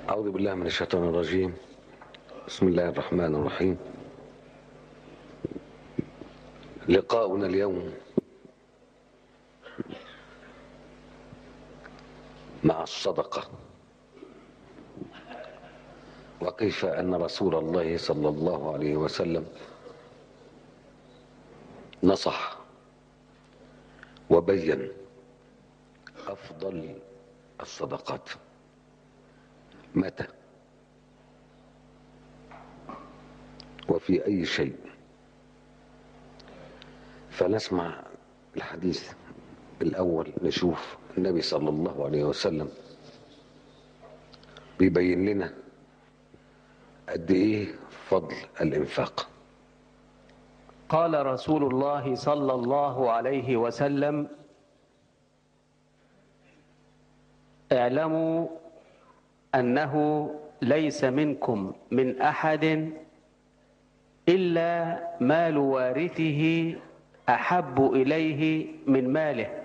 أعوذ بالله من الشيطان الرجيم بسم الله الرحمن الرحيم لقاؤنا اليوم مع الصدقة وكيف أن رسول الله صلى الله عليه وسلم نصح وبين أفضل الصدقات متى وفي أي شيء فنسمع الحديث الأول نشوف النبي صلى الله عليه وسلم بيبين لنا قد إيه فضل الإنفاق قال رسول الله صلى الله عليه وسلم اعلموا انه ليس منكم من احد الا مال وارثه احب اليه من ماله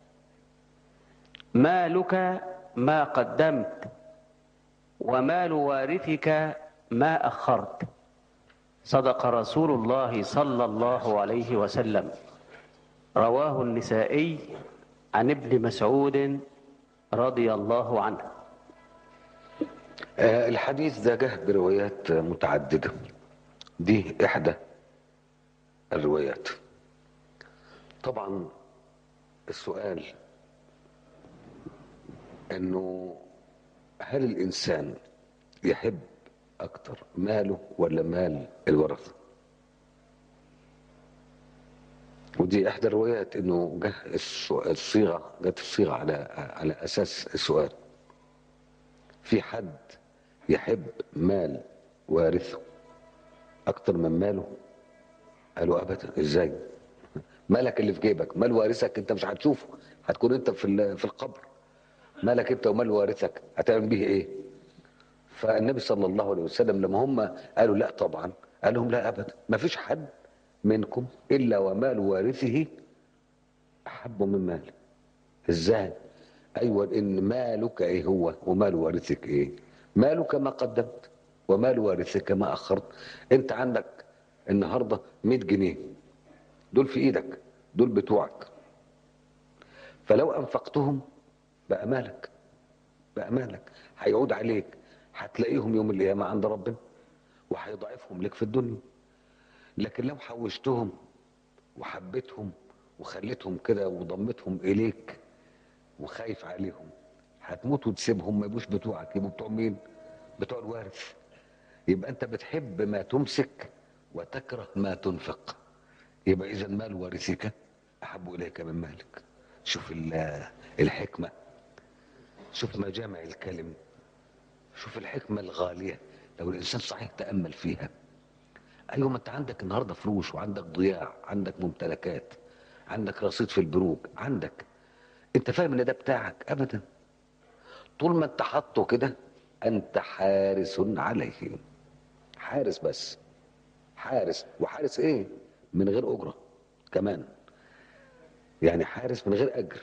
مالك ما قدمت ومال وارثك ما اخرت صدق رسول الله صلى الله عليه وسلم رواه النسائي عن ابن مسعود رضي الله عنه آه، الحديث ده جه بروايات متعددة دي إحدى الروايات طبعا السؤال انه هل الانسان يحب اكتر ماله ولا مال الورثه ودي احدى الروايات انه جه السو- الصيغه جت الصيغه على على اساس السؤال في حد يحب مال وارثه اكتر من ماله قالوا ابدا ازاي مالك اللي في جيبك مال وارثك انت مش هتشوفه هتكون انت في ال- في القبر مالك انت ومال وارثك هتعمل به ايه فالنبي صلى الله عليه وسلم لما هم قالوا لا طبعا قال لهم لا ابدا ما فيش حد منكم الا ومال وارثه احب من ماله ازاي ايوه ان مالك ايه هو ومال وارثك ايه مالك ما قدمت ومال وارثك ما اخرت انت عندك النهارده 100 جنيه دول في ايدك دول بتوعك فلو انفقتهم بقى مالك بقى مالك هيعود عليك هتلاقيهم يوم القيامه عند ربنا وهيضاعفهم لك في الدنيا لكن لو حوشتهم وحبيتهم وخليتهم كده وضمتهم اليك وخايف عليهم هتموت وتسيبهم ما يبقوش بتوعك يبقوا بتوع مين بتوع الوارث يبقى انت بتحب ما تمسك وتكره ما تنفق يبقى اذا مال وارثك احب اليك من مالك شوف ال- الحكمه شوف مجامع الكلم شوف الحكمه الغاليه لو الانسان صحيح تامل فيها ايوه ما انت عندك النهارده فلوس وعندك ضياع عندك ممتلكات عندك رصيد في البنوك عندك انت فاهم ان ده بتاعك ابدا طول ما انت حاطه كده انت حارس عليه حارس بس حارس وحارس ايه من غير اجره كمان يعني حارس من غير اجر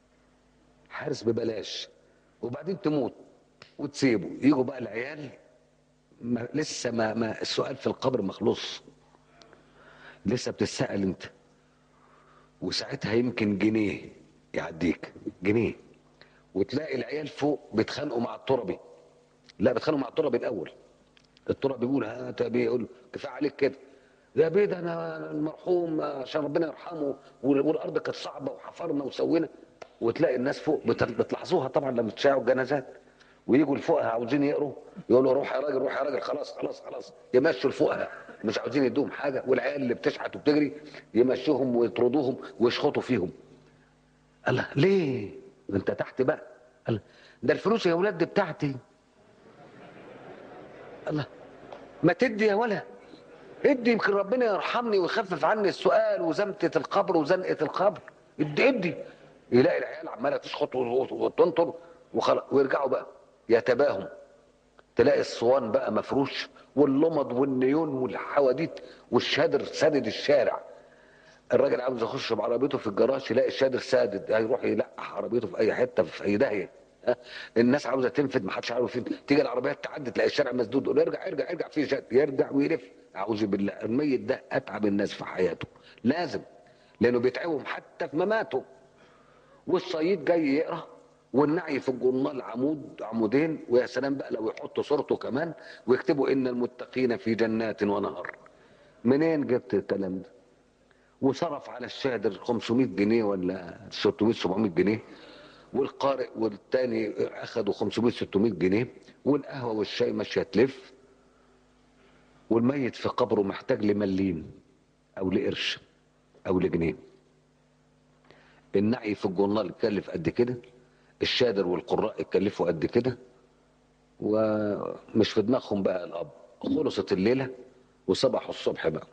حارس ببلاش وبعدين تموت وتسيبه يجوا بقى العيال ما لسه ما, ما السؤال في القبر مخلوص لسه بتسأل انت وساعتها يمكن جنيه يعديك جنيه وتلاقي العيال فوق بيتخانقوا مع التربي لا بيتخانقوا مع التربي الاول التربي بيقول هات بيقول كفايه عليك كده يا بيه ده انا المرحوم عشان ربنا يرحمه وال- والارض كانت صعبه وحفرنا وسوينا وتلاقي الناس فوق بت- بتلاحظوها طبعا لما تشاعوا الجنازات ويجوا الفقهاء عاوزين يقروا يقولوا روح يا راجل روح يا راجل خلاص خلاص خلاص يمشوا الفقهاء مش عاوزين يدوهم حاجه والعيال اللي بتشحت وبتجري يمشوهم ويطردوهم ويشخطوا فيهم الله ليه انت تحت بقى الله ده الفلوس يا ولاد دي بتاعتي الله ما تدي يا ولا ادي يمكن ربنا يرحمني ويخفف عني السؤال وزمتة القبر وزنقة القبر ادي ادي يلاقي العيال عماله تشخط وتنطر وخلاص ويرجعوا بقى يتباهم تلاقي الصوان بقى مفروش واللمض والنيون والحواديت والشادر سادد الشارع الراجل عاوز يخش بعربيته في الجراج يلاقي الشادر سادد هيروح يلقح عربيته في اي حته في اي داهيه الناس عاوزه تنفذ ما حدش عارف فين تيجي العربيات تعدي تلاقي الشارع مسدود يقول ارجع ارجع ارجع في شد يرجع ويلف اعوذ بالله الميت ده اتعب الناس في حياته لازم لانه بيتعبهم حتى في مماته والصيد جاي يقرا والنعي في الجرنال عمود عمودين ويا سلام بقى لو يحطوا صورته كمان ويكتبوا ان المتقين في جنات ونهر منين جبت الكلام ده وصرف على الشادر 500 جنيه ولا 600 700 جنيه والقارئ والتاني اخدوا 500 600 جنيه والقهوه والشاي ماشيه تلف والميت في قبره محتاج لمليم او لقرش او لجنيه النعي في الجورنال اتكلف قد كده الشادر والقراء اتكلفوا قد كده ومش في دماغهم بقى الاب خلصت الليله وصبحوا الصبح بقى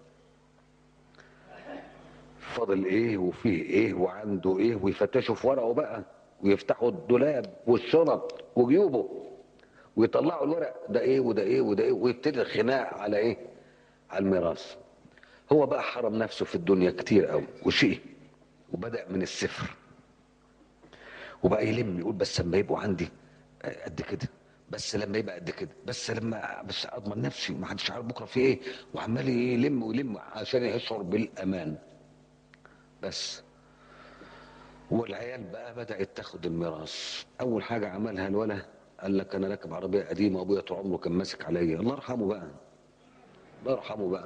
فاضل ايه وفيه ايه وعنده ايه ويفتشوا في ورقه بقى ويفتحوا الدولاب والشنط وجيوبه ويطلعوا الورق ده ايه وده ايه وده ايه ويبتدي الخناق على ايه على الميراث هو بقى حرم نفسه في الدنيا كتير قوي وشيء وبدأ من الصفر وبقى يلم يقول بس لما يبقوا عندي قد كده بس لما يبقى قد كده بس لما بس اضمن نفسي ما حدش عارف بكره في ايه وعمال يلم ويلم عشان يشعر بالامان بس والعيال بقى بدأت تاخد الميراث أول حاجة عملها الولا قال لك أنا راكب عربية قديمة أبويا طول عمره كان ماسك عليا الله يرحمه بقى الله يرحمه بقى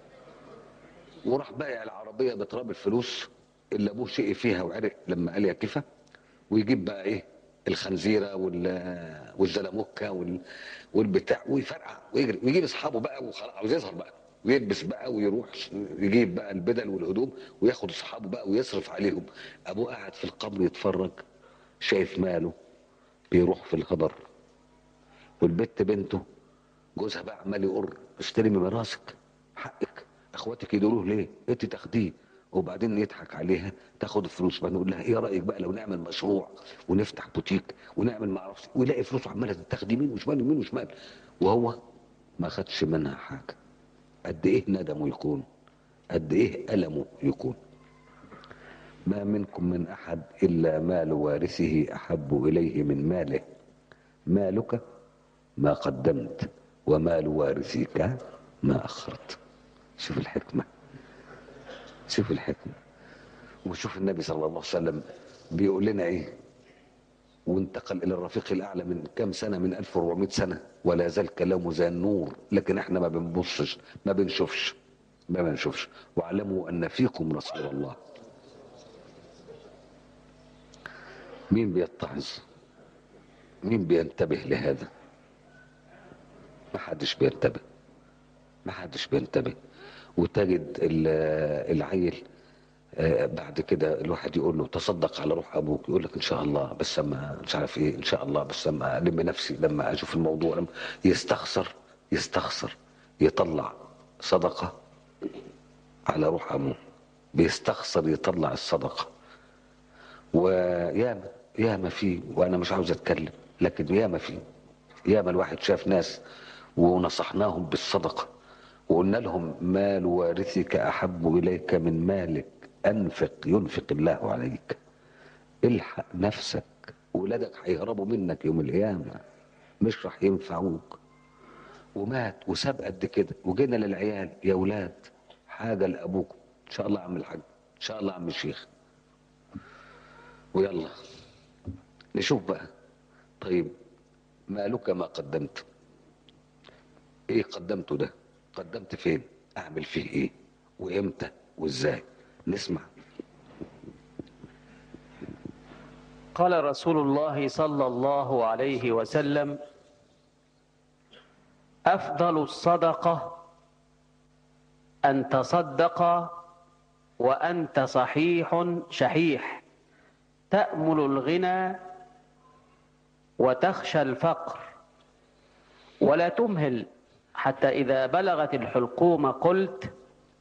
وراح بايع العربية بتراب الفلوس اللي أبوه شقي فيها وعرق لما قال يا كيفة ويجيب بقى إيه الخنزيرة وال والزلموكة وال... والبتاع ويفرقع ويجري ويجيب أصحابه بقى وخلاص عاوز يظهر بقى ويلبس بقى ويروح يجيب بقى البدل والهدوم وياخد اصحابه بقى ويصرف عليهم ابوه قاعد في القبر يتفرج شايف ماله بيروح في الخبر والبت بنته جوزها بقى عمال يقر استلمي مراسك حقك اخواتك يدوروه ليه انت تاخديه وبعدين يضحك عليها تاخد الفلوس بقى نقول لها ايه رايك بقى لو نعمل مشروع ونفتح بوتيك ونعمل ما اعرفش ويلاقي فلوس عماله تاخد يمين وشمال يمين وشمال وهو ما خدش منها حاجه قد ايه ندمه يكون قد ايه ألمه يكون ما منكم من أحد إلا مال وارثه أحب إليه من ماله مالك ما قدمت ومال وارثك ما أخرت شوف الحكمة شوف الحكمة وشوف النبي صلى الله عليه وسلم بيقول لنا ايه وانتقل الى الرفيق الاعلى من كام سنه من 1400 سنه ولا زال كلامه زي النور لكن احنا ما بنبصش ما بنشوفش ما بنشوفش واعلموا ان فيكم رسول الله مين بيتعظ مين بينتبه لهذا ما حدش بينتبه ما حدش بينتبه وتجد العيل بعد كده الواحد يقول له تصدق على روح ابوك يقول لك ان شاء الله بس لما مش عارف ايه ان شاء الله بس لما الم نفسي لما اشوف الموضوع لما يستخسر يستخسر يطلع صدقه على روح ابوه بيستخسر يطلع الصدقه وياما ياما فيه وانا مش عاوز اتكلم لكن ياما فيه ياما الواحد شاف ناس ونصحناهم بالصدقه وقلنا لهم مال وارثك احب اليك من مالك انفق ينفق الله عليك الحق نفسك ولادك هيهربوا منك يوم القيامه مش راح ينفعوك ومات وساب قد كده وجينا للعيال يا ولاد حاجه لابوكم ان شاء الله عم الحاج ان شاء الله عم الشيخ ويلا نشوف بقى طيب مالك ما قدمت ايه قدمته ده قدمت فين اعمل فيه ايه وامتى وازاي نسمع قال رسول الله صلى الله عليه وسلم افضل الصدقه ان تصدق وانت صحيح شحيح تامل الغنى وتخشى الفقر ولا تمهل حتى اذا بلغت الحلقوم قلت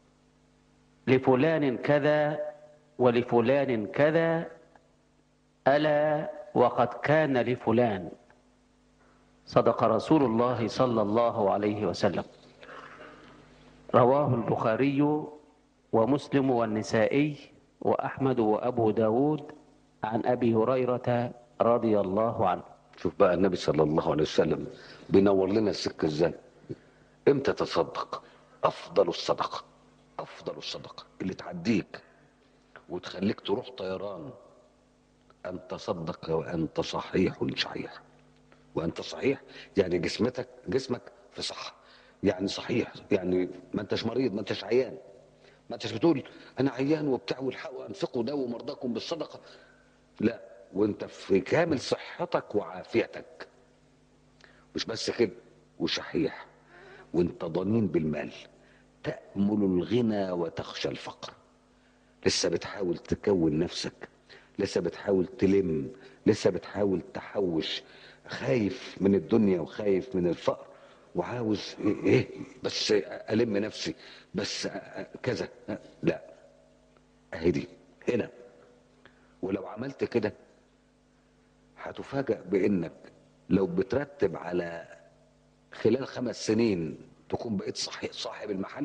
لفلان كذا ولفلان كذا الا وقد كان لفلان صدق رسول الله صلى الله عليه وسلم رواه البخاري ومسلم والنسائي وأحمد وأبو داود عن أبي هريرة رضي الله عنه شوف بقى النبي صلى الله عليه وسلم بينور لنا السكه ازاي امتى تصدق افضل الصدقه افضل الصدقه اللي تعديك وتخليك تروح طيران ان تصدق وانت صحيح شحيح وانت صحيح يعني جسمتك جسمك في صحه يعني صحيح يعني ما انتش مريض ما انتش عيان ما انتش بتقول انا عيان وبتاع والحقوا انفقوا داووا مرضاكم بالصدقه لا وانت في كامل صحتك وعافيتك مش بس كده وشحيح وانت ضنين بالمال تأمل الغنى وتخشى الفقر لسه بتحاول تكون نفسك لسه بتحاول تلم لسه بتحاول تحوش خايف من الدنيا وخايف من الفقر وعاوز ايه, إيه بس الم نفسي بس كذا لا اهي دي هنا ولو عملت كده هتفاجأ بانك لو بترتب على خلال خمس سنين تكون بقيت صحيح صاحب المحل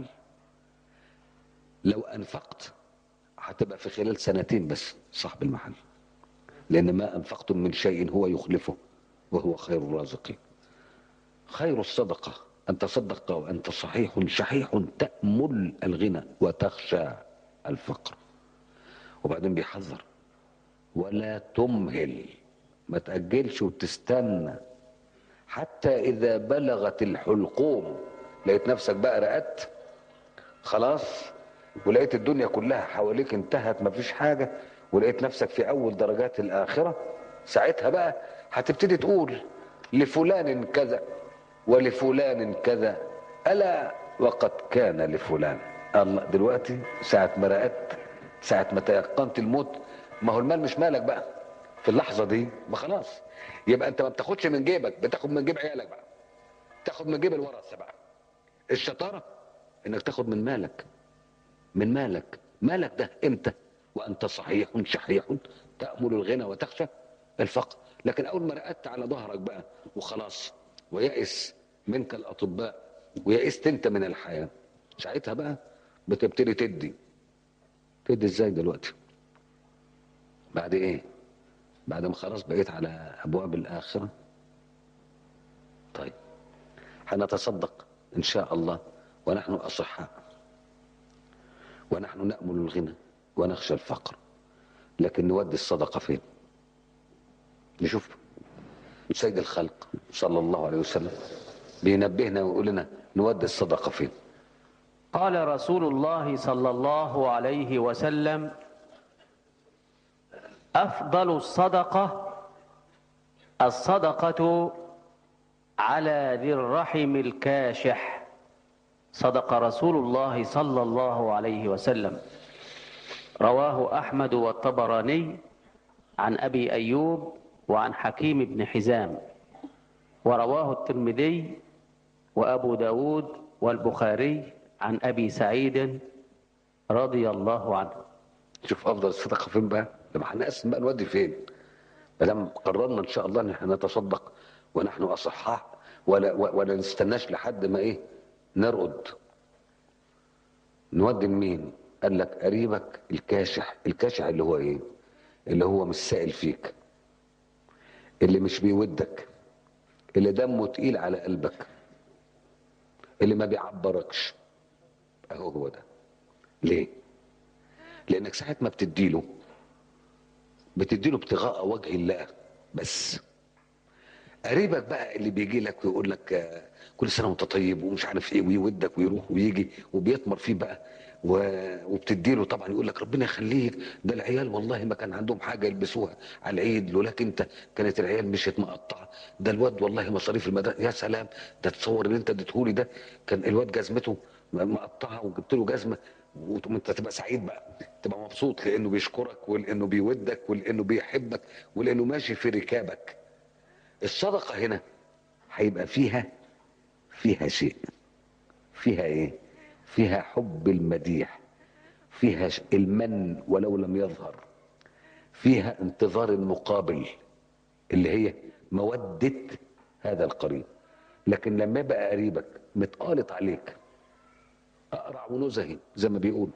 لو انفقت هتبقى في خلال سنتين بس صاحب المحل لان ما انفقتم من شيء هو يخلفه وهو خير الرازقين خير الصدقه ان تصدق وانت صحيح شحيح تامل الغنى وتخشى الفقر وبعدين بيحذر ولا تمهل ما تاجلش وتستنى حتى اذا بلغت الحلقوم لقيت نفسك بقى رقدت خلاص ولقيت الدنيا كلها حواليك انتهت مفيش حاجة ولقيت نفسك في أول درجات الآخرة ساعتها بقى هتبتدي تقول لفلان كذا ولفلان كذا ألا وقد كان لفلان الله دلوقتي ساعة ما رقدت ساعة ما تيقنت الموت ما هو المال مش مالك بقى في اللحظة دي ما خلاص يبقى انت ما بتاخدش من جيبك بتاخد من جيب عيالك بقى تاخد من جيب الورثة بقى الشطارة انك تاخد من مالك من مالك مالك ده امتى وانت صحيح شحيح تأمل الغنى وتخشى الفقر لكن اول ما رقدت على ظهرك بقى وخلاص ويأس منك الاطباء ويأست انت من الحياة ساعتها بقى بتبتدي تدي تدي ازاي دلوقتي بعد ايه بعد ما خلاص بقيت على ابواب الاخره طيب هنتصدق ان شاء الله ونحن اصحاء ونحن نأمل الغنى ونخشى الفقر لكن نودي الصدقة فين نشوف سيد الخلق صلى الله عليه وسلم بينبهنا ويقول لنا نودي الصدقة فين قال رسول الله صلى الله عليه وسلم افضل الصدقه الصدقه على ذي الرحم الكاشح صدق رسول الله صلى الله عليه وسلم رواه احمد والطبراني عن ابي ايوب وعن حكيم بن حزام ورواه الترمذي وابو داود والبخاري عن ابي سعيد رضي الله عنه شوف افضل الصدقة فين بقى لما هنقسم بقى نودي فين ما دام قررنا ان شاء الله ان احنا نتصدق ونحن اصحاء ولا ولا نستناش لحد ما ايه نرقد نودي لمين قال لك قريبك الكاشح الكاشح اللي هو ايه اللي هو مش سائل فيك اللي مش بيودك اللي دمه تقيل على قلبك اللي ما بيعبركش اهو هو ده ليه لانك ساعه ما بتديله بتديله ابتغاء وجه الله بس قريبك بقى اللي بيجي لك ويقول لك آه، كل سنه وانت طيب ومش عارف ايه ويودك ويروح ويجي وبيطمر فيه بقى و- وبتديله طبعا يقول لك ربنا يخليك ده العيال والله ما كان عندهم حاجه يلبسوها على العيد لولاك انت كانت العيال مشيت مقطعه ده الواد والله مصاريف المدرسه يا سلام ده تصور اللي انت اديتهولي ده كان الواد جزمته مقطعه وجبت له جزمه وانت تبقى سعيد بقى تبقى مبسوط لانه بيشكرك ولانه بيودك ولانه بيحبك ولانه ماشي في ركابك الصدقه هنا هيبقى فيها فيها شيء فيها ايه فيها حب المديح فيها ش- المن ولو لم يظهر فيها انتظار المقابل اللي هي مودة هذا القريب لكن لما يبقى قريبك متقالط عليك اقرع ونزهي زي ما بيقول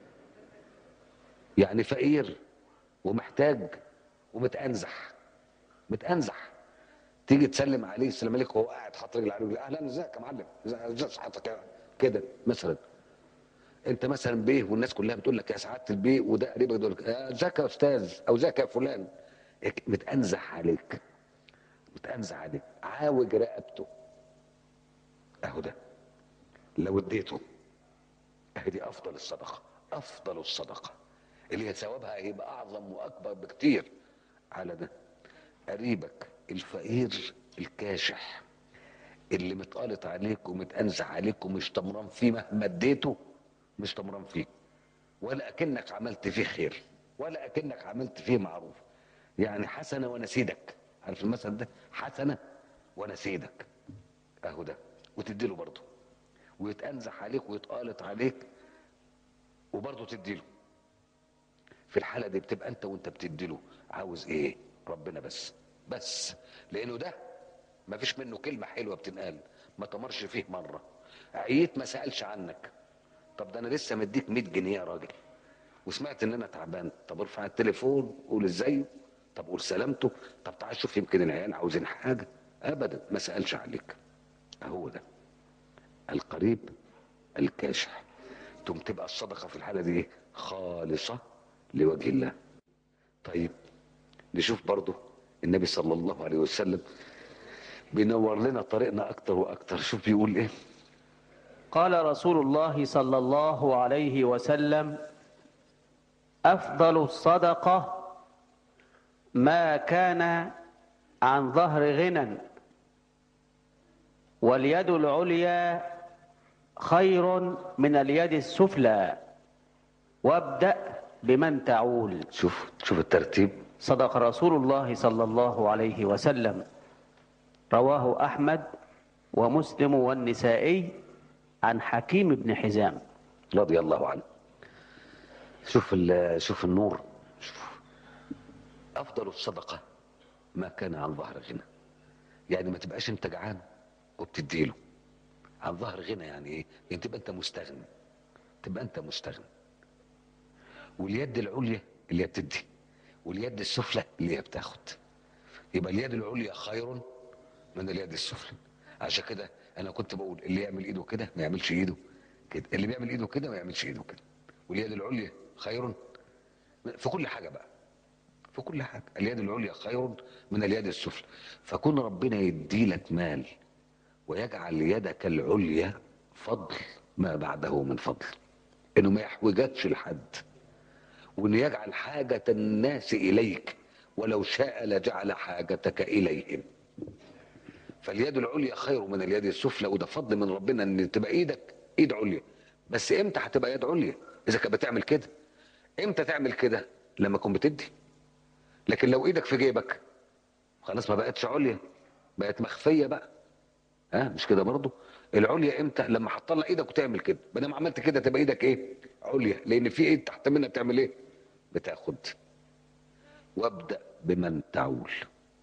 يعني فقير ومحتاج ومتأنزح متأنزح تيجي تسلم عليه السلام عليكم وهو قاعد حاطط رجل على رجل اهلا ازيك يا معلم ازي صحتك يا- كده مثلا انت مثلا بيه والناس كلها بتقول لك يا سعاده البيه وده قريبك يقول لك آه، ازيك يا استاذ او ازيك يا فلان إك- متأنزح عليك متأنزح عليك عاوج رقبته اهو ده لو اديته اهي دي افضل الصدقه افضل الصدقه اللي هي ثوابها هيبقى اعظم واكبر بكتير على ده قريبك الفقير الكاشح اللي متقالط عليك ومتأنزح عليك ومش طمران فيه مهما اديته مش طمران فيه ولا اكنك عملت فيه خير ولا اكنك عملت فيه معروف يعني حسنه ونسيدك عارف المثل ده حسنه ونسيدك اهو ده وتديله برضه ويتأنزح عليك ويتقالط عليك وبرضه تديله في الحالة دي بتبقى انت وانت بتديله عاوز ايه ربنا بس بس لانه ده ما فيش منه كلمة حلوة بتنقال ما تمرش فيه مرة عييت ما سألش عنك طب ده انا لسه مديك 100 جنيه يا راجل وسمعت ان انا تعبان طب ارفع التليفون قول ازاي طب قول سلامته طب تعال شوف يمكن العيال عاوزين حاجة ابدا ما سألش عليك هو ده القريب الكاشح ثم تبقى الصدقة في الحالة دي إيه؟ خالصة لوجه الله طيب نشوف برضو النبي صلى الله عليه وسلم بينور لنا طريقنا أكتر وأكتر شوف بيقول إيه قال رسول الله صلى الله عليه وسلم افضل الصدقه ما كان عن ظهر غنى واليد العليا خير من اليد السفلى وابدا بمن تعول شوف شوف الترتيب صدق رسول الله صلى الله عليه وسلم رواه احمد ومسلم والنسائي عن حكيم بن حزام رضي الله عنه شوف ال- شوف النور شوف أفضل الصدقة ما كان عن ظهر غنى يعني ما تبقاش أنت جعان وبتديله عن ظهر غنى يعني إيه؟ يعني تبقى أنت مستغني تبقى أنت مستغني واليد العليا اللي هي بتدي واليد السفلى اللي هي بتاخد يبقى اليد العليا خير من اليد السفلى عشان كده انا كنت بقول اللي يعمل ايده كده ما يعملش ايده كده اللي بيعمل ايده كده ما يعملش ايده كده واليد العليا خير في كل حاجه بقى في كل حاجه اليد العليا خير من اليد السفلى فكون ربنا يدي لك مال ويجعل يدك العليا فضل ما بعده من فضل انه ما يحوجكش لحد وانه يجعل حاجه الناس اليك ولو شاء لجعل حاجتك اليهم فاليد العليا خير من اليد السفلى وده فضل من ربنا ان تبقى ايدك ايد عليا بس امتى هتبقى يد عليا اذا كانت بتعمل كده امتى تعمل كده لما تكون بتدي لكن لو ايدك في جيبك خلاص ما بقتش عليا بقت مخفيه بقى ها مش كده برضو العليا امتى لما هتطلع ايدك وتعمل كده ما دام عملت كده تبقى ايدك ايه عليا لان في ايد تحت منها بتعمل ايه بتاخد وابدا بمن تعول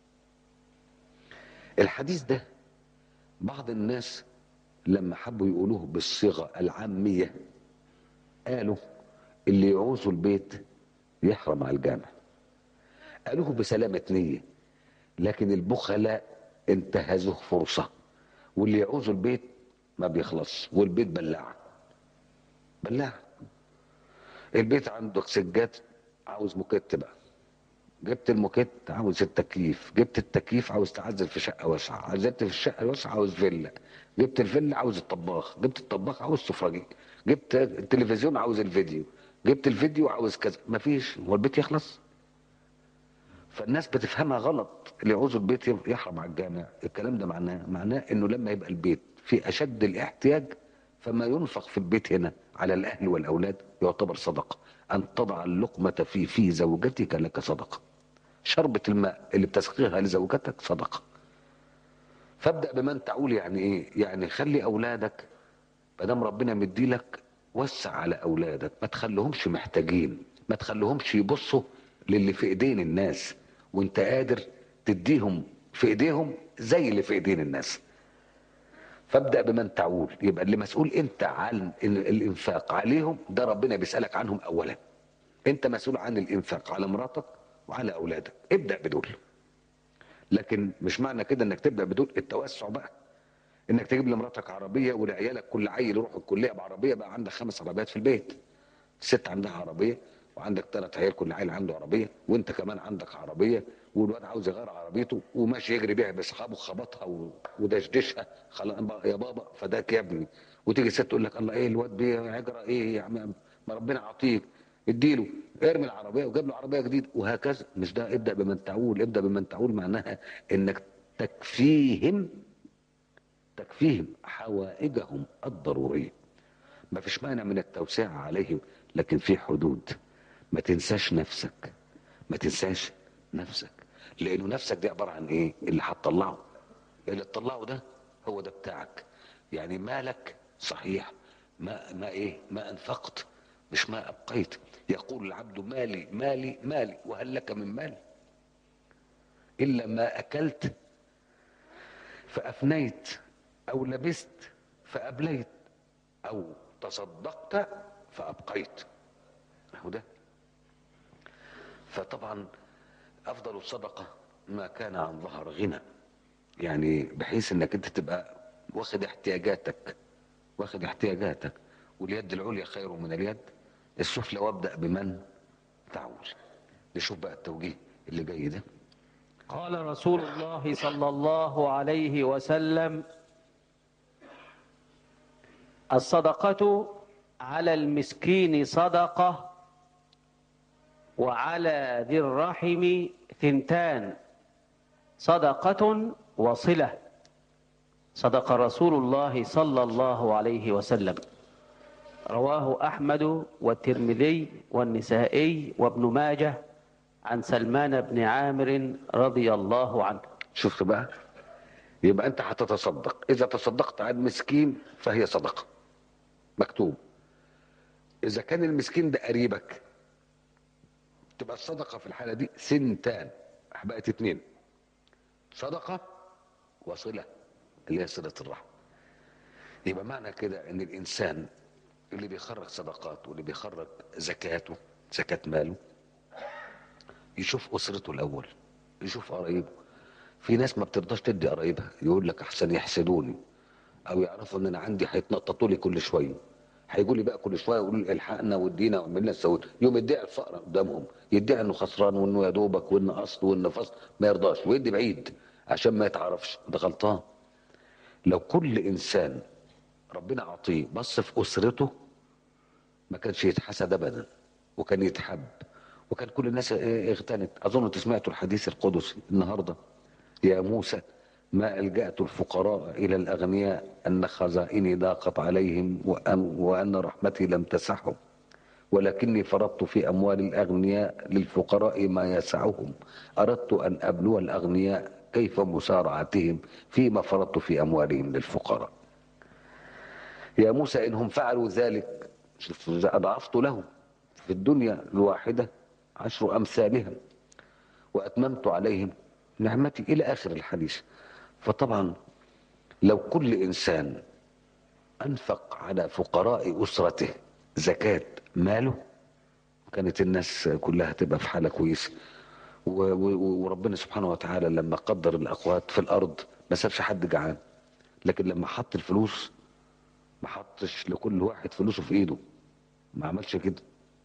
الحديث ده بعض الناس لما حبوا يقولوه بالصيغه العاميه قالوا اللي يعوزوا البيت يحرم على الجامع قالوه بسلامة نية لكن البخلاء انتهزوا فرصة واللي يعوزوا البيت ما بيخلص والبيت بلاع بلاع البيت عندك سجاد عاوز موكيت بقى جبت الموكيت عاوز التكييف جبت التكييف عاوز تعزل في شقه واسعه عزلت في الشقه الواسعه عاوز فيلا جبت الفيلا عاوز الطباخ جبت الطباخ عاوز سفرجي جبت التلفزيون عاوز الفيديو جبت الفيديو عاوز كذا مفيش هو البيت يخلص فالناس بتفهمها غلط اللي يعوزوا البيت يحرم على الجامع الكلام ده معناه معناه انه لما يبقى البيت في اشد الاحتياج فما ينفق في البيت هنا على الاهل والاولاد يعتبر صدقه ان تضع اللقمه في في زوجتك لك صدقه شربة الماء اللي بتسقيها لزوجتك صدقه فابدا بمن تعول يعني ايه يعني خلي اولادك ما دام ربنا مديلك وسع على اولادك ما تخليهمش محتاجين ما تخليهمش يبصوا للي في ايدين الناس وانت قادر تديهم في ايديهم زي اللي في ايدين الناس فابدا بمن تعول يبقى اللي مسؤول انت عن الانفاق عليهم ده ربنا بيسالك عنهم اولا انت مسؤول عن الانفاق على مراتك وعلى اولادك ابدا بدول لكن مش معنى كده انك تبدا بدون التوسع بقى انك تجيب لمراتك عربيه ولعيالك كل عيل يروح الكليه بعربيه بقى عندك خمس عربيات في البيت ست عندها عربيه وعندك ثلاث عيال كل عيل عنده عربيه وانت كمان عندك عربيه والواد عاوز يغير عربيته وماشي يجري بيها باصحابه خبطها و- ودشدشها خلاص بقى يا بابا فداك يا ابني وتيجي الست تقول لك الله ايه الواد بيجرى ايه يا عم ما ربنا عطيك اديله ارمي العربيه وجاب له عربيه جديده وهكذا مش ده ابدا بمن تعول ابدا بمن تعول معناها انك تكفيهم تكفيهم حوائجهم الضروريه ما فيش مانع من التوسعه عليهم لكن في حدود ما تنساش نفسك ما تنساش نفسك لانه نفسك دي عباره عن ايه اللي هتطلعه اللي تطلعه ده هو ده بتاعك يعني مالك صحيح ما ما ايه ما انفقت مش ما ابقيت يقول العبد مالي مالي مالي وهل لك من مال الا ما اكلت فافنيت او لبست فابليت او تصدقت فابقيت هو ده فطبعا افضل الصدقه ما كان عن ظهر غنى يعني بحيث انك انت تبقى واخد احتياجاتك واخد احتياجاتك واليد العليا خير من اليد السفلى وابدا بمن تعول نشوف بقى التوجيه اللي جاي ده قال رسول الله صلى الله عليه وسلم الصدقة على المسكين صدقة وعلى ذي الرحم ثنتان صدقة وصلة صدق رسول الله صلى الله عليه وسلم رواه أحمد والترمذي والنسائي وابن ماجه عن سلمان بن عامر رضي الله عنه شفت بقى يبقى انت هتتصدق اذا تصدقت عن مسكين فهي صدقه مكتوب اذا كان المسكين ده قريبك تبقى الصدقه في الحاله دي سنتان بقت اتنين صدقه وصله اللي هي صله الرحم يبقى معنى كده ان الانسان اللي بيخرج صدقات واللي بيخرج زكاته زكاه ماله يشوف اسرته الاول يشوف قرايبه في ناس ما بترضاش تدي قرايبها يقول لك احسن يحسدوني او يعرفوا ان انا عندي هيتنططوا لي كل شويه هيجوا لي بقى كل شويه يقولوا لي الحقنا وادينا واعمل لنا سوينا يوم يدعي الفقر قدامهم يدعي انه خسران وانه يا دوبك وانه اصل وانه فصل ما يرضاش ويدي بعيد عشان ما يتعرفش ده غلطان لو كل انسان ربنا عطيه بص في اسرته ما كانش يتحسد ابدا وكان يتحب وكان كل الناس اه اغتنت اظن انتوا سمعتوا الحديث القدسي النهارده يا موسى ما ألجأت الفقراء إلى الأغنياء أن خزائني ضاقت عليهم وأن, وأن رحمتي لم تسعهم ولكني فرضت في أموال الأغنياء للفقراء ما يسعهم أردت أن أبلو الأغنياء كيف مسارعتهم فيما فرضت في أموالهم للفقراء يا موسى إنهم فعلوا ذلك أضعفت لهم في الدنيا الواحدة عشر أمثالها وأتممت عليهم نعمتي إلى آخر الحديث فطبعا لو كل إنسان أنفق على فقراء أسرته زكاة ماله كانت الناس كلها تبقى في حالة كويسة وربنا سبحانه وتعالى لما قدر الأقوات في الأرض ما سابش حد جعان لكن لما حط الفلوس ما حطش لكل واحد فلوسه في ايده ما عملش كده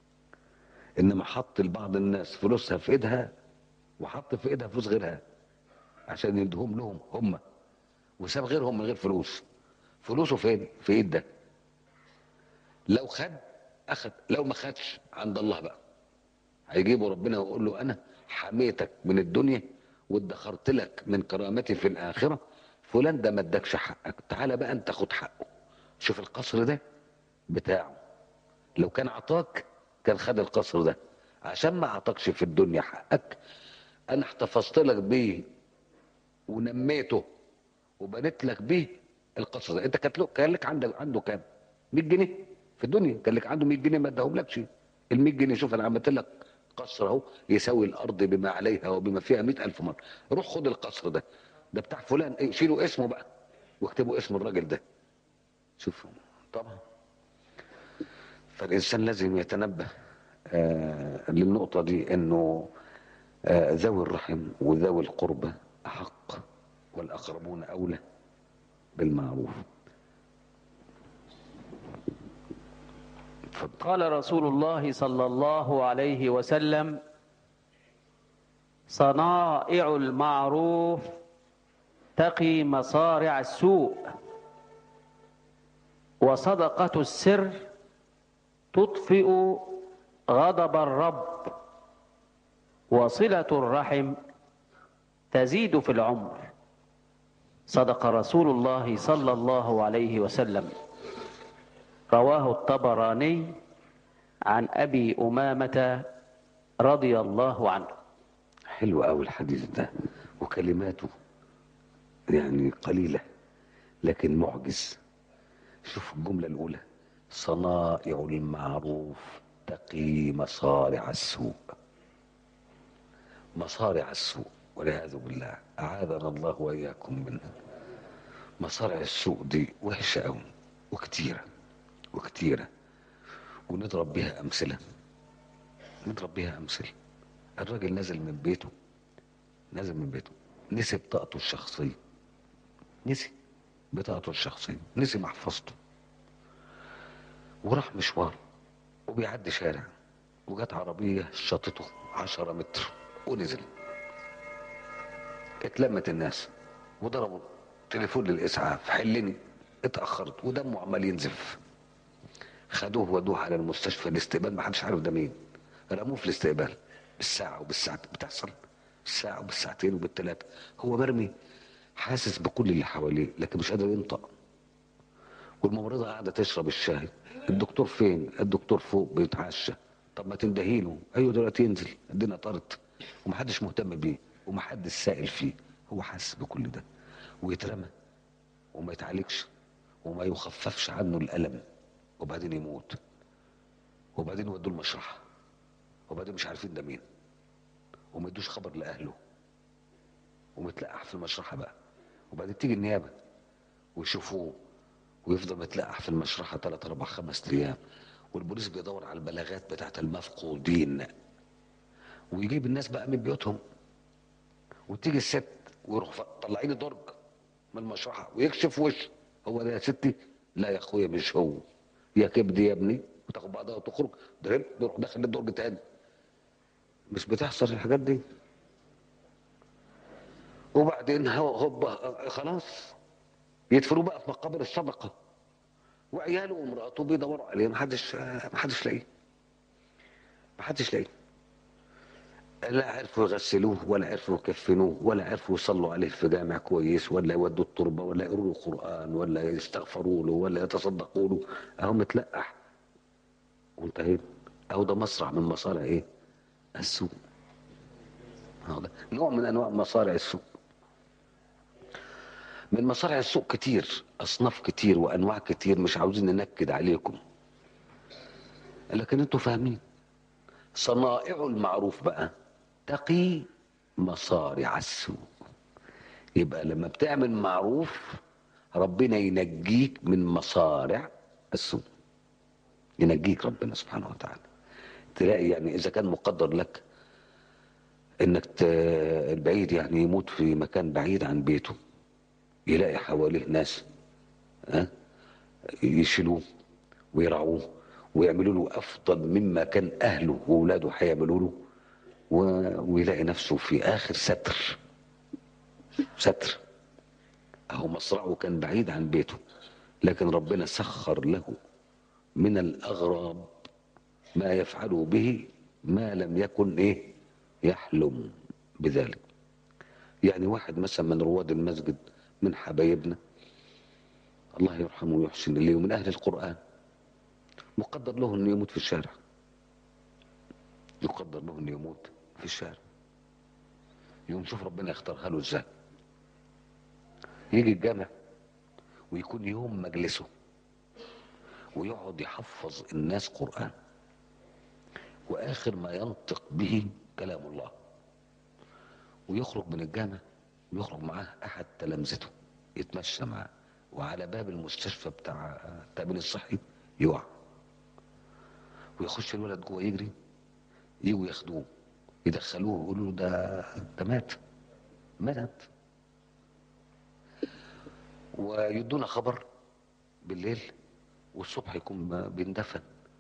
انما حط لبعض الناس فلوسها في ايدها وحط في ايدها فلوس غيرها عشان يدهم لهم هم وساب غيرهم من غير فلوس فلوسه فين في ايد ده لو خد اخد لو ما خدش عند الله بقى هيجيبه ربنا ويقول له انا حميتك من الدنيا وادخرت لك من كرامتي في الاخره فلان ده ما ادكش حقك تعالى بقى انت خد حقه شوف القصر ده بتاعه لو كان عطاك كان خد القصر ده عشان ما عطاكش في الدنيا حقك انا احتفظت لك بيه ونميته وبنيت لك بيه القصر ده انت كانت له كان لك عندك عنده كام 100 جنيه في الدنيا كان لك عنده 100 جنيه ما اداهم لكش ال 100 جنيه شوف انا عملت لك قصر اهو يساوي الارض بما عليها وبما فيها 100000 مره روح خد القصر ده ده بتاع فلان ايه شيلوا اسمه بقى واكتبوا اسم الراجل ده شوف طبعا فالانسان لازم يتنبه آه للنقطه دي انه آه ذوي الرحم وذوي القربى أحق والأقربون أولى بالمعروف اتفضل. قال رسول الله صلى الله عليه وسلم صنائع المعروف تقي مصارع السوء وصدقة السر تطفئ غضب الرب وصلة الرحم تزيد في العمر صدق رسول الله صلى الله عليه وسلم رواه الطبراني عن ابي امامه رضي الله عنه حلو قوي الحديث ده وكلماته يعني قليلة لكن معجز شوف الجملة الأولى صنائع المعروف تقي مصارع السوء مصارع السوء والعياذ بالله أعاذنا الله وإياكم منه مصارع السوء دي وحشة أوي وكتيرة وكتيرة ونضرب بها أمثلة نضرب بها أمثلة الراجل نزل من بيته نزل من بيته نسي بطاقته الشخصية نسي بطاقته الشخصية نسي محفظته وراح مشوار وبيعدي شارع وجت عربية شاطته عشرة متر ونزل اتلمت الناس وضربوا تليفون للإسعاف حلني اتأخرت ودمه عمال ينزف خدوه ودوه على المستشفى الاستقبال محدش عارف ده مين رموه في الاستقبال بالساعة وبالساعة بتحصل بالساعة وبالساعتين وبالثلاثة هو مرمي حاسس بكل اللي حواليه لكن مش قادر ينطق والممرضة قاعدة تشرب الشاي الدكتور فين الدكتور فوق بيتعشى طب ما تندهيله ايوه دلوقتي ينزل الدنيا طارت ومحدش مهتم بيه ومحدش سائل فيه هو حاسس بكل ده ويترمى وما يتعالجش وما يخففش عنه الألم وبعدين يموت وبعدين يودوه المشرحة وبعدين مش عارفين ده مين وما يدوش خبر لأهله ومتلقح في المشرحة بقى وبعدين تيجي النيابة ويشوفوه ويفضل متلقح في المشرحة ثلاث أربع خمس أيام والبوليس بيدور على البلاغات بتاعت المفقودين ويجيب الناس بقى من بيوتهم وتيجي الست ويروح طلعين درج من المشرحة ويكشف وشه هو ده يا ستي لا يا اخويا مش هو يا كبدي يا ابني وتاخد بعضها وتخرج ده تروح داخل الدرج تاني مش بتحصل الحاجات دي وبعدين هو هوبا خلاص يدفنوا بقى في مقابر الصدقه وعياله ومراته بيدوروا عليه محدش محدش لاقيه محدش لاقيه لا عرفوا يغسلوه ولا عرفوا يكفنوه ولا عرفوا يصلوا عليه في جامع كويس ولا يودوا التربه ولا يقروا له قران ولا يستغفروا له ولا يتصدقوا له اهو متلقح وانتهينا اهو ده مصرع من مصارع ايه؟ السوء اهو ده نوع من انواع مصارع السوء من مصارع السوق كتير اصناف كتير وانواع كتير مش عاوزين ننكد عليكم لكن انتوا فاهمين صنائع المعروف بقى تقي مصارع السوء يبقى لما بتعمل معروف ربنا ينجيك من مصارع السوء ينجيك ربنا سبحانه وتعالى تلاقي يعني اذا كان مقدر لك انك ت... البعيد يعني يموت في مكان بعيد عن بيته يلاقي حواليه ناس ها يشيلوه ويرعوه ويعملوا له افضل مما كان اهله واولاده هيعملوا له و... ويلاقي نفسه في اخر ستر ستر اهو مصرعه كان بعيد عن بيته لكن ربنا سخر له من الاغراب ما يفعل به ما لم يكن ايه يحلم بذلك يعني واحد مثلا من رواد المسجد من حبايبنا الله يرحمه ويحسن اليه ومن اهل القران مقدر له انه يموت في الشارع يقدر له انه يموت في الشارع يوم شوف ربنا يختارها له ازاي يجي الجامع ويكون يوم مجلسه ويقعد يحفظ الناس قرآن وآخر ما ينطق به كلام الله ويخرج من الجامع ويخرج معاه أحد تلامذته يتمشى معاه وعلى باب المستشفى بتاع التأمين الصحي يقع ويخش الولد جوه يجري يجوا ياخدوه يدخلوه يقولوا له ده ده مات مات ويدونا خبر بالليل والصبح يكون بيندفن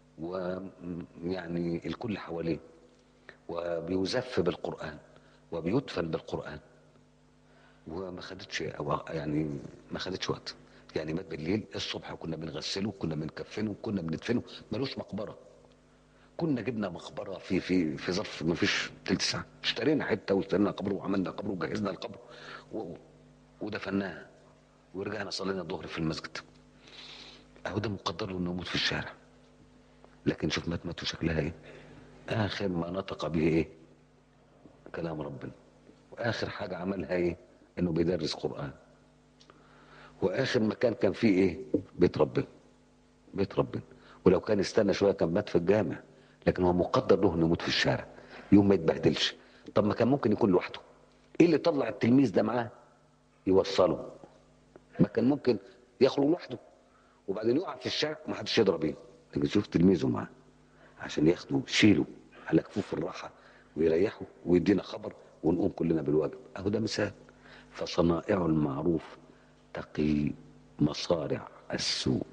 ويعني الكل حواليه وبيزف بالقرآن وبيدفن بالقرآن وما خدتش أو يعني ما خدتش وقت يعني مات بالليل الصبح كنا بنغسله كنا بنكفنه كنا بندفنه ملوش مقبره كنا جبنا مقبره في في في ظرف ما فيش تلت ساعه اشترينا حته واشترينا قبر وعملنا قبر وجهزنا القبر و... ودفناها ورجعنا صلينا الظهر في المسجد اهو ده مقدر له انه يموت في الشارع لكن شوف مات مات شكلها ايه اخر ما نطق به ايه كلام ربنا واخر حاجه عملها ايه انه بيدرس قران واخر مكان كان فيه ايه بيت ربنا بيت ربنا ولو كان استنى شويه كان مات في الجامع لكن هو مقدر له انه يموت في الشارع يوم ما يتبهدلش طب ما كان ممكن يكون لوحده ايه اللي طلع التلميذ ده معاه يوصله ما كان ممكن يخرج لوحده وبعدين يقع في الشارع وما حدش يضرب بيه لكن شوف تلميذه معاه عشان ياخده يشيله على كفوف الراحه ويريحه ويدينا خبر ونقوم كلنا بالواجب اهو ده مثال فصنائع المعروف تقي مصارع السوء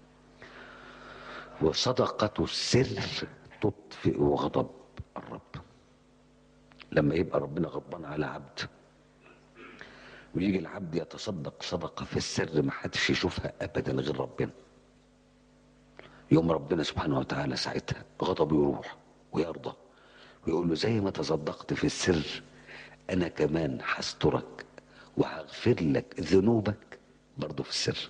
وصدقة السر تطفئ غضب الرب لما يبقى ربنا غضبان على عبد ويجي العبد يتصدق صدقة في السر ما حدش يشوفها أبدا غير ربنا يوم ربنا سبحانه وتعالى ساعتها غضبه يروح ويرضى ويقول له زي ما تصدقت في السر أنا كمان هسترك وهغفر لك ذنوبك برضه في السر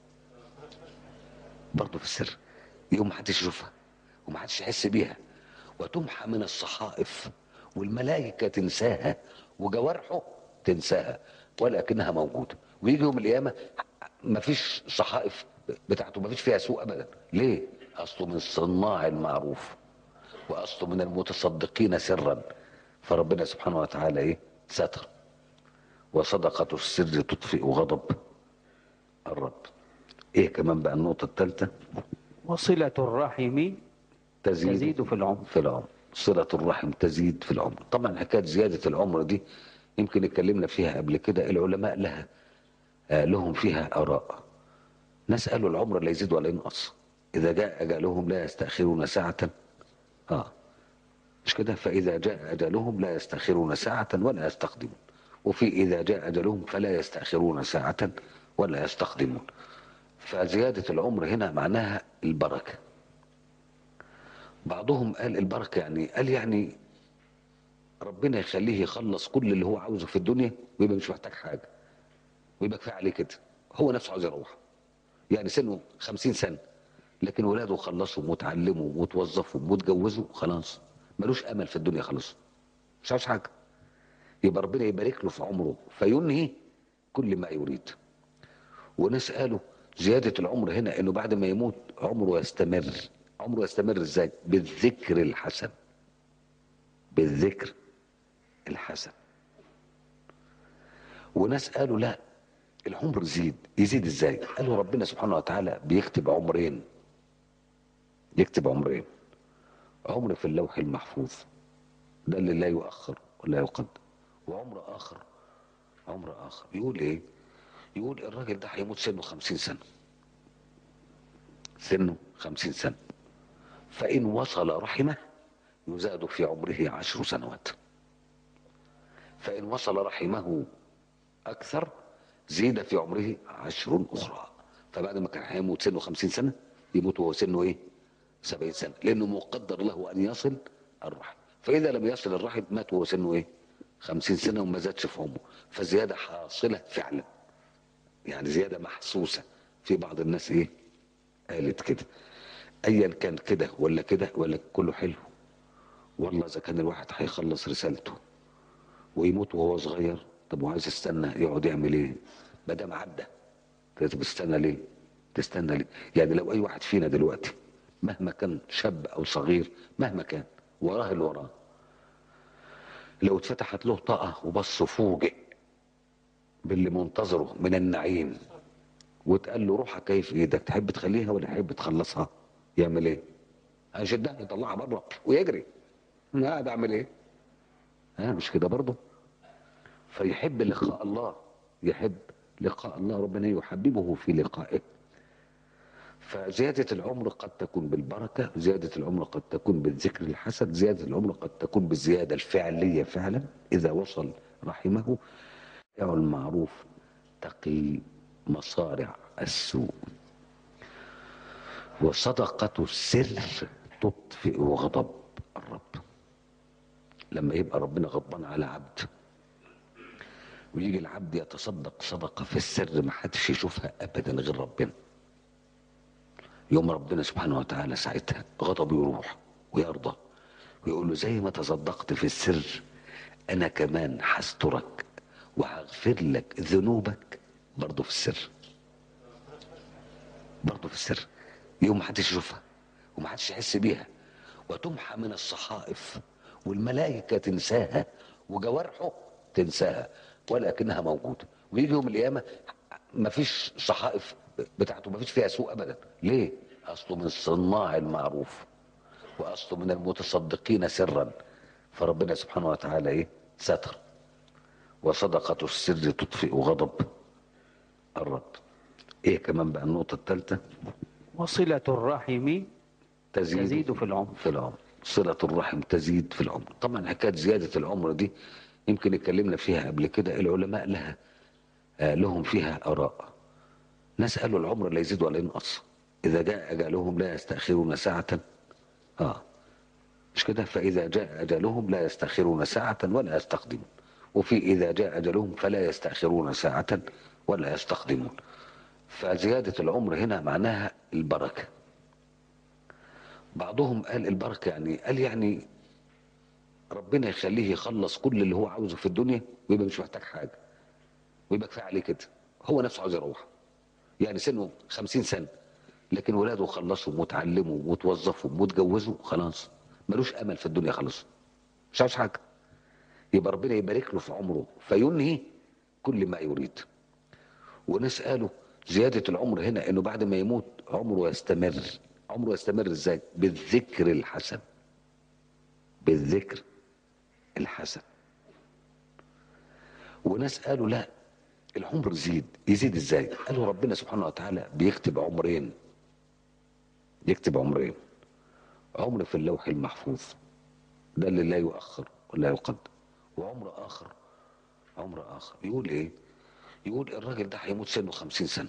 برضه في السر يوم ما حدش يشوفها وما حدش يحس بيها وتمحى من الصحائف والملائكة تنساها وجوارحه تنساها ولكنها موجودة ويجي يوم القيامة ما فيش صحائف بتاعته ما فيش فيها سوء أبدا ليه؟ أصله من صناع المعروف وأصله من المتصدقين سرا فربنا سبحانه وتعالى إيه؟ ستر وصدقة السر تطفئ غضب الرب ايه كمان بقى النقطة الثالثة وصلة الرحم تزيد, تزيد في العمر في العمر صلة الرحم تزيد في العمر طبعا حكاية زيادة العمر دي يمكن اتكلمنا فيها قبل كده العلماء لها آه لهم فيها آراء ناس قالوا العمر لا يزيد ولا ينقص إذا جاء أجلهم لا يستأخرون ساعة آه مش كده فإذا جاء أجلهم لا يستأخرون ساعة ولا يستقدمون وفي إذا جاء أجلهم فلا يستأخرون ساعة ولا يستقدمون فزيادة العمر هنا معناها البركة بعضهم قال البركة يعني قال يعني ربنا يخليه يخلص كل اللي هو عاوزه في الدنيا ويبقى مش محتاج حاجة ويبقى كفاية عليه كده هو نفسه عاوز يروح يعني سنه خمسين سنة لكن ولاده خلصوا وتعلموا وتوظفوا وتجوزوا خلاص ملوش امل في الدنيا خلاص مش عاوز حاجه يبقى ربنا يبارك له في عمره فينهي كل ما يريد وناس قالوا زيادة العمر هنا انه بعد ما يموت عمره يستمر عمره يستمر ازاي بالذكر الحسن بالذكر الحسن وناس قالوا لا العمر يزيد يزيد ازاي قالوا ربنا سبحانه وتعالى بيكتب عمرين يكتب عمرين عمر في اللوح المحفوظ ده اللي لا يؤخر ولا يقدم وعمر اخر عمر اخر يقول ايه يقول الراجل ده هيموت سنه خمسين سنة سنه خمسين سنة فإن وصل رحمه يزاد في عمره عشر سنوات فإن وصل رحمه أكثر زيد في عمره عشر أخرى فبعد ما كان هيموت سنه خمسين سنة يموت وهو سنه إيه سبعين سنة لأنه مقدر له أن يصل الرحم فإذا لم يصل الرحم مات وهو سنه إيه خمسين سنة وما زادش في عمره فزيادة حاصلة فعلا يعني زيادة محسوسة في بعض الناس ايه قالت كده ايا كان كده ولا كده ولا كله حلو والله اذا كان الواحد هيخلص رسالته ويموت وهو صغير طب وعايز يستنى يقعد يعمل ايه ما دام عدى طب استنى ليه تستنى ليه يعني لو اي واحد فينا دلوقتي مهما كان شاب او صغير مهما كان وراه اللي وراه لو اتفتحت له طاقه وبص فوجئ باللي منتظره من النعيم وتقال له روحها كيف ايدك تحب تخليها ولا تحب تخلصها يعمل ايه هيشدها يطلعها بره ويجري انا قاعد اعمل ايه ها مش كده برضه فيحب لقاء الله يحب لقاء الله ربنا يحببه في لقائه فزيادة العمر قد تكون بالبركة زيادة العمر قد تكون بالذكر الحسن زيادة العمر قد تكون بالزيادة الفعلية فعلا إذا وصل رحمه يعمل المعروف تقي مصارع السوء وصدقة السر تطفئ غضب الرب لما يبقى ربنا غضبان على عبد ويجي العبد يتصدق صدقة في السر ما حدش يشوفها أبدا غير ربنا يوم ربنا سبحانه وتعالى ساعتها غضبه يروح ويرضى ويقول له زي ما تصدقت في السر أنا كمان هسترك وهغفر لك ذنوبك برضه في السر برضه في السر يوم ما حدش يشوفها وما حدش يحس بيها وتمحى من الصحائف والملائكة تنساها وجوارحه تنساها ولكنها موجودة ويجي يوم القيامة ما فيش صحائف بتاعته ما فيش فيها سوء أبدا ليه؟ أصله من صناع المعروف وأصله من المتصدقين سرا فربنا سبحانه وتعالى إيه؟ ستر وصدقة السر تطفئ غضب الرب ايه كمان بقى النقطة الثالثة وصلة الرحم تزيد, تزيد في العمر في العمر صلة الرحم تزيد في العمر طبعا حكاية زيادة العمر دي يمكن اتكلمنا فيها قبل كده العلماء لها آه لهم فيها آراء ناس قالوا العمر لا يزيد ولا ينقص إذا جاء أجلهم لا يستأخرون ساعة آه مش كده فإذا جاء أجلهم لا يستأخرون ساعة ولا يستقدمون وفي إذا جاء أجلهم فلا يستأخرون ساعة ولا يستقدمون فزيادة العمر هنا معناها البركة بعضهم قال البركة يعني قال يعني ربنا يخليه يخلص كل اللي هو عاوزه في الدنيا ويبقى مش محتاج حاجة ويبقى كفاية عليه كده هو نفسه عاوز يروح يعني سنه خمسين سنة لكن ولاده خلصوا وتعلموا وتوظفوا وتجوزوا خلاص ملوش امل في الدنيا خلاص مش عاوز حاجه يبقى ربنا يبارك له في عمره فينهي كل ما يريد وناس قالوا زيادة العمر هنا انه بعد ما يموت عمره يستمر عمره يستمر ازاي بالذكر الحسن بالذكر الحسن وناس قالوا لا العمر يزيد يزيد ازاي قالوا ربنا سبحانه وتعالى بيكتب عمرين يكتب عمرين عمر في اللوح المحفوظ ده اللي لا يؤخر ولا يقدم وعمر اخر عمر اخر يقول ايه يقول الراجل ده هيموت سنه خمسين سنة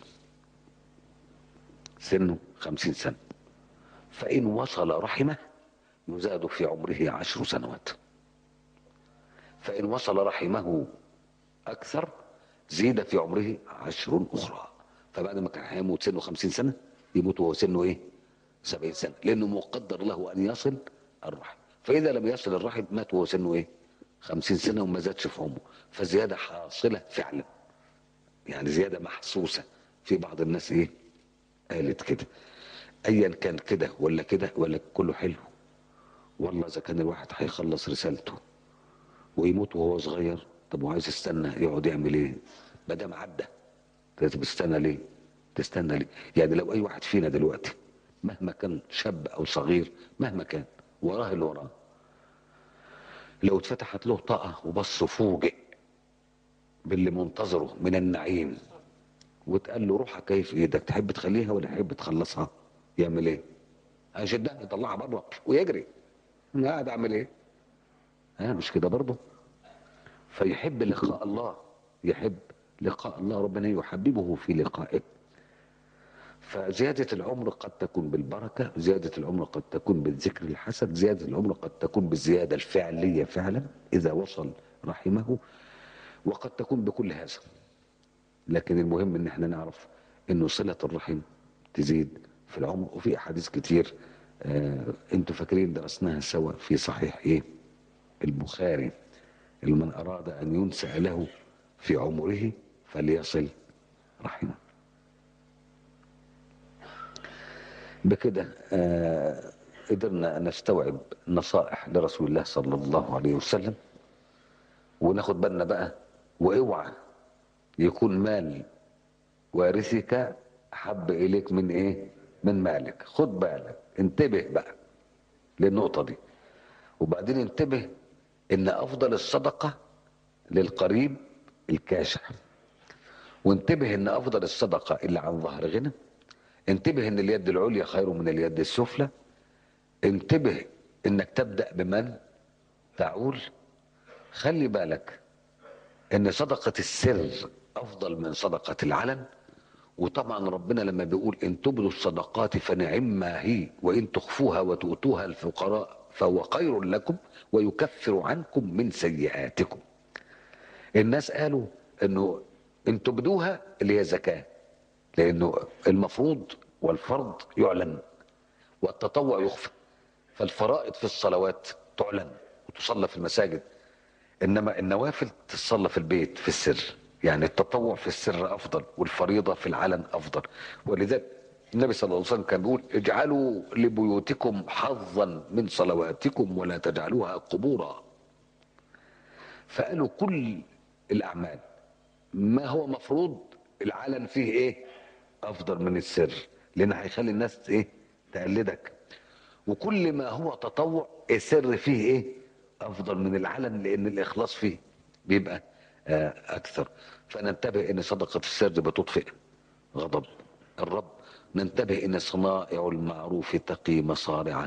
سنه خمسين سنة فإن وصل رحمه يزاد في عمره عشر سنوات فإن وصل رحمه أكثر زيد في عمره عشر أخرى فبعد ما كان هيموت سنه خمسين سنة يموت وهو سنه إيه سبعين سنة لأنه مقدر له أن يصل الرحم فإذا لم يصل الرحم مات وهو سنه إيه خمسين سنة وما زادش في عمره فزيادة حاصلة فعلا يعني زيادة محسوسة في بعض الناس ايه قالت كده ايا كان كده ولا كده ولا كله حلو والله اذا كان الواحد هيخلص رسالته ويموت وهو صغير طب وعايز يستنى يقعد يعمل ايه ما دام عدى بتستنى ليه تستنى ليه يعني لو اي واحد فينا دلوقتي مهما كان شاب او صغير مهما كان وراه اللي وراه لو اتفتحت له طاقه وبص فوجئ باللي منتظره من النعيم وتقال له روحها كيف ايدك تحب تخليها ولا تحب تخلصها يعمل ايه هيشدها يطلعها بره ويجري قاعد اعمل ايه ها مش كده برضه فيحب لقاء الله يحب لقاء الله ربنا يحببه في لقائه فزيادة العمر قد تكون بالبركة زيادة العمر قد تكون بالذكر الحسن زيادة العمر قد تكون بالزيادة الفعلية فعلا إذا وصل رحمه وقد تكون بكل هذا لكن المهم ان احنا نعرف انه صلة الرحم تزيد في العمر وفي احاديث كتير آه انتوا فاكرين درسناها سوا في صحيح ايه البخاري اللي من اراد ان ينسى له في عمره فليصل رحمه بكده آه قدرنا نستوعب نصائح لرسول الله صلى الله عليه وسلم وناخد بالنا بقى واوعى يكون مال وارثك حب اليك من ايه من مالك خد بالك انتبه بقى للنقطة دي وبعدين انتبه ان افضل الصدقة للقريب الكاشح وانتبه ان افضل الصدقه اللي عن ظهر غنى انتبه ان اليد العليا خير من اليد السفلى انتبه انك تبدا بمن تعول خلي بالك ان صدقه السر افضل من صدقه العلن وطبعا ربنا لما بيقول ان تبدوا الصدقات فنعما هي وان تخفوها وتؤتوها الفقراء فهو خير لكم ويكفر عنكم من سيئاتكم الناس قالوا انه ان تبدوها اللي هي زكاه لانه المفروض والفرض يعلن والتطوع يخفى فالفرائض في الصلوات تعلن وتصلى في المساجد انما النوافل تصلى في البيت في السر يعني التطوع في السر افضل والفريضه في العلن افضل ولذلك النبي صلى الله عليه وسلم كان بيقول اجعلوا لبيوتكم حظا من صلواتكم ولا تجعلوها قبورا فقالوا كل الاعمال ما هو مفروض العلن فيه ايه افضل من السر لان هيخلي الناس ايه تقلدك وكل ما هو تطوع السر فيه ايه افضل من العلن لان الاخلاص فيه بيبقى آه اكثر فننتبه ان صدقه السر بتطفئ غضب الرب ننتبه ان صنائع المعروف تقي مصارع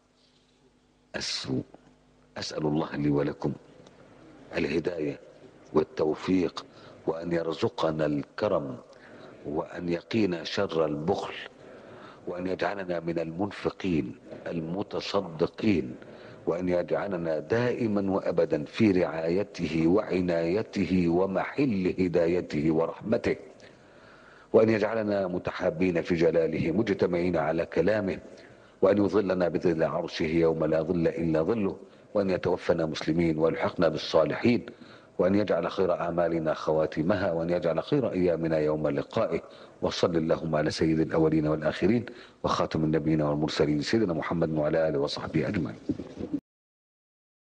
السوء اسال الله لي ولكم الهدايه والتوفيق وان يرزقنا الكرم وان يقينا شر البخل وان يجعلنا من المنفقين المتصدقين وان يجعلنا دائما وابدا في رعايته وعنايته ومحل هدايته ورحمته وان يجعلنا متحابين في جلاله مجتمعين على كلامه وان يظلنا بظل عرشه يوم لا ظل الا ظله وان يتوفنا مسلمين ويلحقنا بالصالحين وأن يجعل خير أعمالنا خواتمها وأن يجعل خير أيامنا يوم لقائه وصل اللهم على سيد الأولين والآخرين وخاتم النبيين والمرسلين سيدنا محمد وعلى آله وصحبه أجمعين